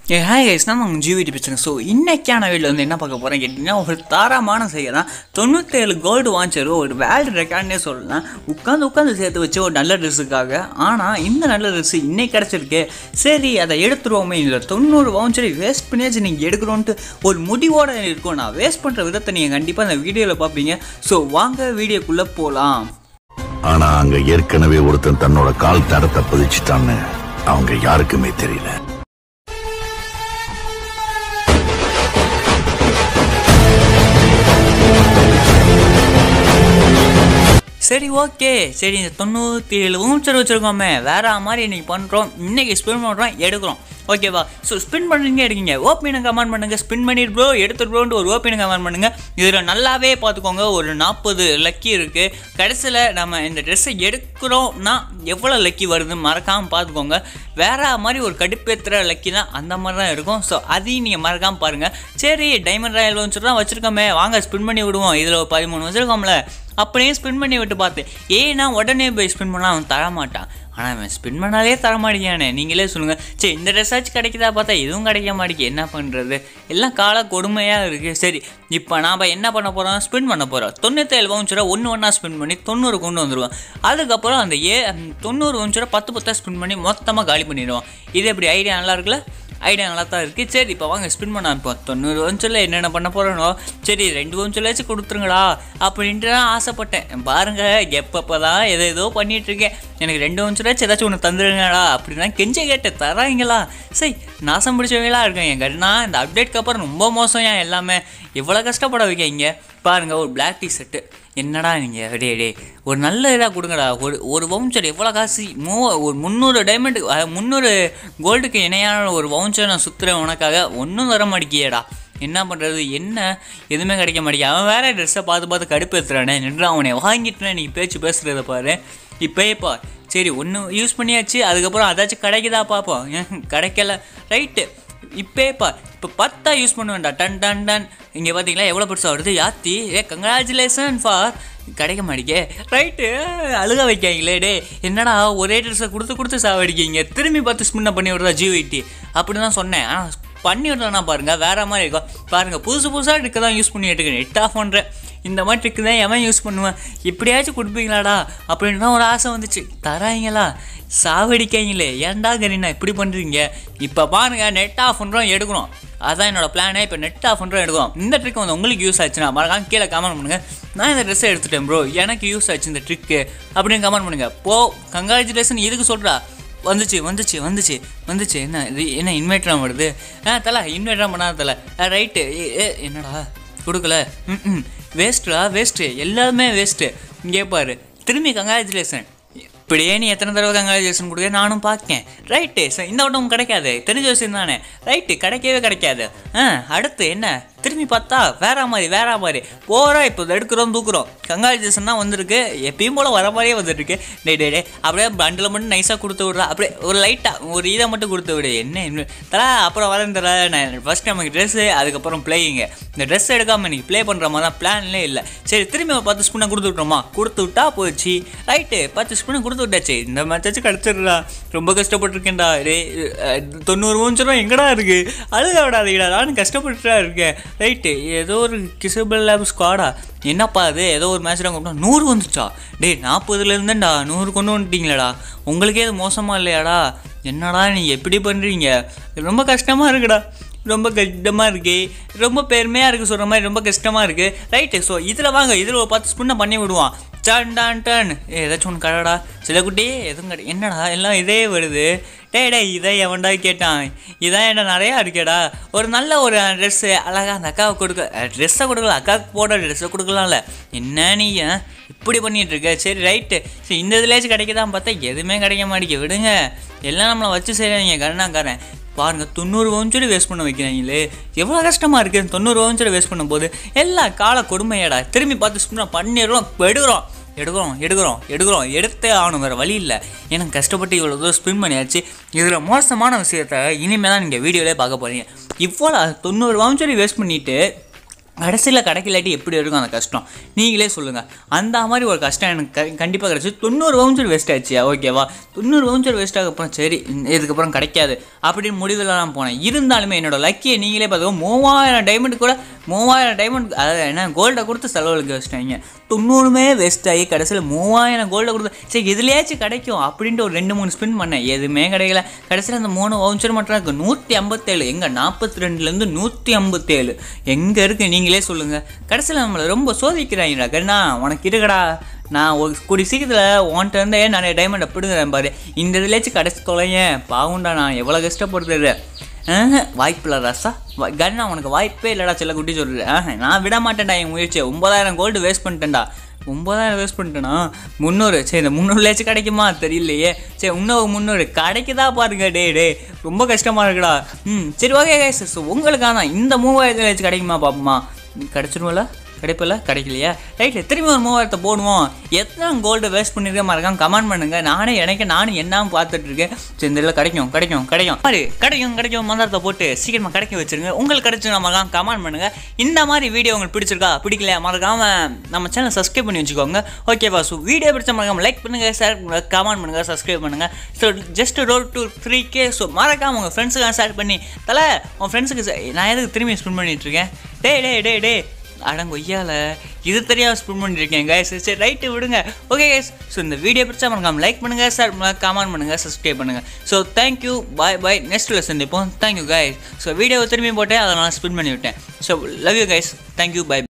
ஏ hi guys நான் உங்கள் ஜிவிடி பேசுகிறேன் ஸோ இன்னைக்கான வீடியோ வந்து என்ன பார்க்க போகிறேன் கேட்டிங்கன்னா ஒரு தாரமான செய்ய தான் தொண்ணூற்றேழு கோல்டு வாஞ்சர் ஒரு வேர்ல்டு ரெக்கார்ட்னே சொல்லலாம் உட்காந்து உட்காந்து சேர்த்து வச்சு ஒரு நல்ல ட்ரெஸ்ஸுக்காக ஆனால் இந்த நல்ல ட்ரெஸ்ஸு இன்னைக்கு கிடச்சிருக்கு சரி அதை எடுத்துருவோமே இல்லை தொண்ணூறு வவுச்சரை வேஸ்ட் பண்ணியாச்சு நீங்கள் எடுக்கணுன்ட்டு ஒரு முடிவோடு இருக்கும் நான் வேஸ்ட் பண்ணுற விதத்தை நீங்கள் கண்டிப்பாக இந்த வீடியோவில் பார்ப்பீங்க ஸோ வாங்க வீடியோக்குள்ளே போகலாம் ஆனா அங்க ஏற்கனவே ஒருத்தன் தன்னோட கால் தடத்தை பதிச்சுட்டான்னு அவங்க யாருக்குமே தெரியல சரி ஓகே சரி இந்த தொண்ணூற்றி ஏழு ஊஞ்சல் வச்சுருக்கோமே வேற மாதிரி இன்னைக்கு பண்ணுறோம் இன்னைக்கு ஸ்பின் பண்ணுறோம் எடுக்கிறோம் ஓகேவா ஸோ ஸ்பின் பண்ணுறீங்க எடுக்கீங்க ஓப்பீனை கமெண்ட் பண்ணுங்கள் ஸ்பின் பண்ணிட்டு ப்ரோ எடுத்துட்டு ப்ரோன்ட்டு ஒரு ஓப்பீனை கமெண்ட் பண்ணுங்கள் இதில் நல்லாவே பார்த்துக்கோங்க ஒரு நாற்பது லக்கி இருக்குது கடைசியில் நம்ம இந்த ட்ரெஸ்ஸை எடுக்கிறோம்னா எவ்வளோ லக்கி வருதுன்னு மறக்காமல் பார்த்துக்கோங்க வேற மாதிரி ஒரு கடுப்பேற்றுற லக்கி தான் அந்த மாதிரி தான் இருக்கும் ஸோ அதையும் நீங்கள் மறக்காமல் பாருங்கள் சரி டைமண்ட் ராயல் வச்சு தான் வச்சுருக்கோமே வாங்க ஸ்பின் பண்ணி விடுவோம் இதில் ஒரு பதிமூணு வச்சுருக்கோம்ல அப்படியே ஸ்பின் பண்ணி விட்டு பார்த்தேன் ஏன்னா உடனே போய் ஸ்பின் பண்ணால் அவன் தரமாட்டான் ஆனால் அவன் ஸ்பின் பண்ணாலே தரமாட்டேங்கானே நீங்களே சொல்லுங்கள் சரி இந்த ட்ரெஸ்ஸாச்சும் கிடைக்குதா பார்த்தா எதுவும் கிடைக்க மாட்டேங்குது என்ன பண்ணுறது எல்லாம் கால கொடுமையாக இருக்குது சரி இப்போ நாம் என்ன பண்ண போகிறோம் ஸ்பின் பண்ண போகிறோம் தொண்ணூற்றேழு வவுச்சரை ஒன்று ஒன்றா ஸ்பின் பண்ணி தொண்ணூறு கொண்டு வந்துடுவோம் அதுக்கப்புறம் அந்த ஏ தொண்ணூறு வவுச்சரை பத்து பத்தாக ஸ்பின் பண்ணி மொத்தமாக காலி பண்ணிடுவோம் இது எப்படி ஐடியா நல்லா இருக்குல்ல ஐடியா நல்லா தான் இருக்குது சரி இப்போ வாங்க ஸ்பின் பண்ண இப்போ தொண்ணூறு வஞ்சில் என்னென்ன பண்ண போகிறனோ சரி ரெண்டு வஞ்சிலாச்சும் கொடுத்துருங்கடா அப்படின்ட்டு தான் ஆசைப்பட்டேன் பாருங்கள் எப்பப்போ தான் எதோ ஏதோ பண்ணிட்டு இருக்கேன் எனக்கு ரெண்டு வஞ்சிலாச்சும் ஏதாச்சும் ஒன்று தந்துருங்கடா அப்படின்னா கெஞ்ச கேட்டேன் தராங்களா சரி நாசம் பிடிச்சவங்களா இருக்கேன் என் கண்ணா இந்த அப்டேட்க்கு அப்புறம் ரொம்ப மோசம் ஏன் எல்லாமே இவ்வளோ கஷ்டப்பட வைக்கீங்க பாருங்கள் ஒரு பிளாக் டி ஷர்ட்டு என்னடா நீங்கள் டே டே ஒரு நல்ல இதாக கொடுங்கடா ஒரு ஒரு வவுச்சர் எவ்வளோ காசு மூ ஒரு முந்நூறு டைமண்ட் முந்நூறு கோல்டுக்கு இணையான ஒரு வவுச்சர் நான் சுற்றுறேன் உனக்காக ஒன்றும் வர மாட்டேங்கியேடா என்ன பண்ணுறது என்ன எதுவுமே கிடைக்க மாட்டேங்குது அவன் வேற ட்ரெஸ்ஸை பார்த்து பார்த்து கடுப்பு ஏற்றுறானே நின்று அவனை வாங்கிட்டுனே நீ பேச்சு பேசுகிறத பாரு இப்போயே பா சரி ஒன்று யூஸ் பண்ணியாச்சு அதுக்கப்புறம் அதாச்சும் கிடைக்குதா பார்ப்போம் ஏன் கிடைக்கல ரைட்டு இப்போயே பா இப்போ பத்தா யூஸ் பண்ணுவேன்டா டன் டன் டன் இங்கே பார்த்தீங்களா எவ்வளோ பெருசாக வருது யாத்தி ஏ கங்க்ராச்சுலேஷன் ஃபார் கிடைக்க மாட்டேங்க ரைட்டு அழுக வைக்காங்களே டே என்னடா ஒரே ட்ரெஸ்ஸை கொடுத்து கொடுத்து சாவடிக்கீங்க திரும்பி பார்த்து ஸ்பின்ன பண்ணி விடுறதா ஜிவிடி அப்படி தான் சொன்னேன் ஆனால் பண்ணி விட்றேன்னா பாருங்கள் வேறு மாதிரி இருக்கும் பாருங்கள் புதுசு புதுசாக ட்ரிக்கு தான் யூஸ் பண்ணி எடுக்கிறேன் நெட் ஆஃப் பண்ணுறேன் இந்த மாதிரி ட்ரிக்கு தான் எவன் யூஸ் பண்ணுவேன் இப்படியாச்சும் கொடுப்பீங்களாடா அப்படின்னு தான் ஒரு ஆசை வந்துச்சு தராங்களா சாவடிக்காங்களே ஏன்டா கரீனா இப்படி பண்ணுறீங்க இப்போ பாருங்கள் நெட் ஆஃப் பண்ணுறோம் எடுக்கிறோம் அதான் என்னோட பிளானே இப்போ நெட் ஆஃப் பண்ணுறோம் எடுக்கிறோம் இந்த ட்ரிக் வந்து உங்களுக்கு யூஸ் ஆச்சுன்னா மறக்காம கீழே கமெண்ட் பண்ணுங்கள் நான் இந்த ட்ரெஸ்ஸை எடுத்துட்டேன் ப்ரோ எனக்கு யூஸ் ஆச்சு இந்த ட்ரிக்கு அப்படின்னு கமெண்ட் பண்ணுங்கள் போ கங்க்ராச்சுலேஷன் இதுக்கு சொல்கிறா வந்துச்சு வந்துச்சு வந்துச்சு வந்துச்சு என்ன இது என்ன இன்வைட்லாம் வருது ஆ தலை இன்வைட்லாம் பண்ணாத தலை ரைட்டு ஏ என்னடா கொடுக்கல ம் ம் வேஸ்ட்டுடா வேஸ்ட்டு எல்லாமே வேஸ்ட்டு இங்கே பாரு திரும்பி கங்க்ராச்சுலேஷன் இப்படியே நீ எத்தனை தடவை கங்க்ராச்சுலேஷன் கொடுக்க நானும் பார்க்கேன் ரைட்டு சார் இந்த வட்டம் கிடைக்காது தெரிஞ்ச விஷயம் தானே ரைட்டு கிடைக்கவே கிடைக்காது ஆ அடுத்து என்ன திரும்பி பார்த்தா வேற மாதிரி வேற மாதிரி போகிறா இப்போ எடுக்கிறோம் தூக்குறோம் கங்க்ராச்சுலேஷன் தான் வந்திருக்கு எப்பயும் போல் வர மாதிரியே வந்துருக்கு டே டே டே அப்படியே பண்டில் மட்டும் நைஸாக கொடுத்து விட்றா அப்படியே ஒரு லைட்டாக ஒரு இதை மட்டும் கொடுத்து விடு என்ன இன்னும் தரா அப்புறம் வரேன் தர நான் ஃபஸ்ட் நமக்கு ட்ரெஸ்ஸு அதுக்கப்புறம் பிளேயிங்க இந்த ட்ரெஸ் எடுக்காமல் இன்னைக்கு ப்ளே பண்ணுற மாதிரி தான் பிளான்லே இல்லை சரி திரும்பி ஒரு பத்து ஸ்பூனை கொடுத்து விட்றோமா கொடுத்து விட்டா போச்சு ரைட்டு பத்து ஸ்பூனை கொடுத்து விட்டாச்சு இந்த மேட்சாச்சும் கிடச்சிடுறா ரொம்ப கஷ்டப்பட்டுருக்கேன்டா டே அஹ், தொண்ணூறு மூஞ்சிரம் எங்கடா இருக்கு அழுக விடாதீங்கடா நானும் கஷ்டப்பட்டுட்டா இருக்கேன் ரைட்டு ஏதோ ஒரு கிசபிள் லேப் ஸ்குவாடா என்னப்பா அது ஏதோ ஒரு மேட்ச் கொண்டு வந்தா, நூறு வந்துச்சா டேய் நாற்பதுலேருந்துண்டா நூறு கொண்டு வந்துட்டீங்களேடா உங்களுக்கே அது மோசமாக இல்லையாடா என்னடா நீங்கள் எப்படி பண்ணுறீங்க ரொம்ப கஷ்டமாக இருக்குடா ரொம்ப கஷ்டமாக இருக்கு ரொம்ப பெருமையாக இருக்குது சொல்கிற மாதிரி ரொம்ப கஷ்டமாக இருக்குது ரைட்டு ஸோ இதில் வாங்க இதில் ஒரு பத்து ஸ்பூனை பண்ணி விடுவான் டன் டன் டன் ஏ, ஏதாச்சும் ஒன்று கடடா சில குட்டி எதுவும் கடை என்னடா எல்லாம் இதே வருது டேய் டேய் இதை எவன்டா கேட்டான் இதான் என்ன நிறையா இருக்கேடா ஒரு நல்ல ஒரு ட்ரெஸ்ஸு அழகாக அந்த அக்காவுக்கு கொடுக்க ட்ரெஸ்ஸை கொடுக்கல அக்காவுக்கு போட ட்ரெஸ்ஸை கொடுக்கலாம்ல என்ன நீ ஆ? இப்படி பண்ணிட்டு இருக்க சரி ரைட்டு சரி இந்த இதுலேயாச்சும் கிடைக்குதான்னு பார்த்தா எதுவுமே கிடைக்க மாட்டேங்குது விடுங்க எல்லாம் நம்மளை வச்சு செய்கிறாங்க கருணாக்காரன் பாருங்க தொண்ணூறு வவுச்சரை வேஸ்ட் பண்ண வைக்கிறாங்களே எவ்வளோ கஷ்டமாக இருக்குது தொண்ணூறு வவுச்சரை வேஸ்ட் பண்ணும்போது எல்லாம் கால கொடுமையாடா திரும்பி பார்த்து ஸ்பின் பண்ணிடுறோம் எடுக்கிறோம் எடுக்கிறோம் எடுக்கிறோம் எடுக்கிறோம் எடுத்தே ஆகணும் வேறு வழி இல்லை எனக்கு கஷ்டப்பட்டு இவ்வளோ தூரம் ஸ்பின் பண்ணியாச்சு இதில் மோசமான விஷயத்த இனிமேல் தான் நீங்கள் வீடியோவிலே பார்க்க போகிறீங்க இவ்வளோ தொண்ணூறு வவுச்சரை வேஸ்ட் பண்ணிவிட்டு கடைசியில் கிடைக்கலாட்டி எப்படி இருக்கும் அந்த கஷ்டம் நீங்களே சொல்லுங்கள் அந்த மாதிரி ஒரு கஷ்டம் எனக்கு க கண்டிப்பாக கிடச்சி தொண்ணூறு வவுச்சர் வேஸ்ட் ஆச்சு ஓகேவா தொண்ணூறு வவுச்சர் வேஸ்ட் ஆக அப்புறம் சரி இந்த- இதுக்கப்புறம் கிடைக்காது அப்படின்னு முடிவில் நான் போனேன் இருந்தாலுமே என்னோட லக்கியை நீங்களே பார்த்துக்கோ மூவாயிரம் டைமண்ட் கூட மூவாயிரம் டைமண்ட் அதாவது என்ன கோல்டை கொடுத்து செலவழிக்க வச்சிட்டாங்க தொண்ணூறுமே வேஸ்ட் ஆகி கடைசியில் மூவாயிரம் கோல்டை கொடுத்து சரி இதுலையாச்சும் கிடைக்கும் அப்படின்ட்டு ஒரு ரெண்டு மூணு ஸ்பின் பண்ணேன் எதுவுமே கிடைக்கல கடைசியில் அந்த மூணு வவுச்சர் மட்டும் இருக்கு நூற்றி ஐம்பத்தேழு எங்கே நாற்பத்தி ரெண்டுலேருந்து நூற்றி ஐம்பத்தேழு எங்கே இருக்குது நீங்களே சொல்லுங்கள் கடைசியில் நம்மளை ரொம்ப சோதிக்கிறாங்கடா கண்ணா உனக்கு இருக்குடா நான் ஒரு கூடி சீக்கிரத்தில் உன்கிட்ட இருந்தே நிறைய டைமண்டை பிடுங்குறேன் பாரு இந்த இதுலேயாச்சும் கடைசி தொலையேன் பாவுண்டா நான் எவ்வளோ கஷ்டப்படுறது வாய்ப்பில்ல ரசா வா- கண்ணா உனக்கு வாய்ப்பே இல்லைடா செல்ல குட்டி சொல்கிறேன் நான் விட மாட்டேன்டா என் முயற்சியை ஒன்பதாயிரம் கோல்டு வேஸ்ட் பண்ணிட்டேன்டா ஒன்பதாயிரம் வேஸ்ட் பண்ணிட்டேனா முந்நூறு சரி இந்த முந்நூறுலேயாச்சும் கிடைக்குமா தெரியலையே சரி இன்னும் முந்நூறு கிடைக்குதா பாருங்க டே டே ரொம்ப கஷ்டமாக இருக்குடா ம் சரி ஓகே கைஸ் ஸோ உங்களுக்கான இந்த மூவாயிரத்துலேயாச்சும் கிடைக்குமா பாப்போமா கிடைச்சிருவோம்ல கிடைப்பில்ல கிடைக்கலையா ரைட்டு திரும்பி ஒரு மூவாயிரத்தை போடுவோம் எத்தனை கோல்டு வேஸ்ட் பண்ணிருக்க மறக்காம கமெண்ட் பண்ணுங்க நானே எனக்கு நானும் என்ன பார்த்துட்டு இருக்கேன் சரி இந்த இதில் கிடைக்கும் கிடைக்கும் கிடைக்கும் மாதிரி கிடைக்கும் கிடைக்கும் மந்திரத்தை போட்டு சீக்கிரமாக கிடைக்க வச்சிருங்க உங்களுக்கு கிடைச்சு மறக்காம கமெண்ட் பண்ணுங்க இந்த மாதிரி வீடியோ உங்களுக்கு பிடிச்சிருக்கா பிடிக்கலையா மறக்காம நம்ம சேனல் சப்ஸ்கிரைப் பண்ணி வச்சுக்கோங்க ஓகேவா ஸோ வீடியோ பிடிச்ச மறக்காம லைக் பண்ணுங்க ஷேர் பண்ணுங்க கமெண்ட் பண்ணுங்க சப்ஸ்கிரைப் பண்ணுங்க so just roll to three k so மறக்காம உங்கள் ஃப்ரெண்ட்ஸுக்கு ஷேர் பண்ணி தலை உன் ஃப்ரெண்ட்ஸுக்கு நான் எதுக்கு திரும்பி ஸ்பெண்ட் பண்ணிட்டு இருக்கேன் டே டே டே டே அடங்கொய்யால இது தெரியாம ஸ்பின் பண்ணியிருக்கேன் கைஸ் சரி ரைட்டு விடுங்க ஓகே கைஸ் ஸோ இந்த வீடியோ பிடிச்சா மறக்காம லைக் பண்ணுங்கள் சார் கமெண்ட் பண்ணுங்கள் சப்ஸ்கிரைப் பண்ணுங்கள் so thank you bye bye next lesson இப்போ தேங்க்யூ கைஸ் ஸோ வீடியோவை திரும்பி போட்டேன் அதை நான் ஸ்பின் பண்ணி விட்டேன் so love you guys thank you by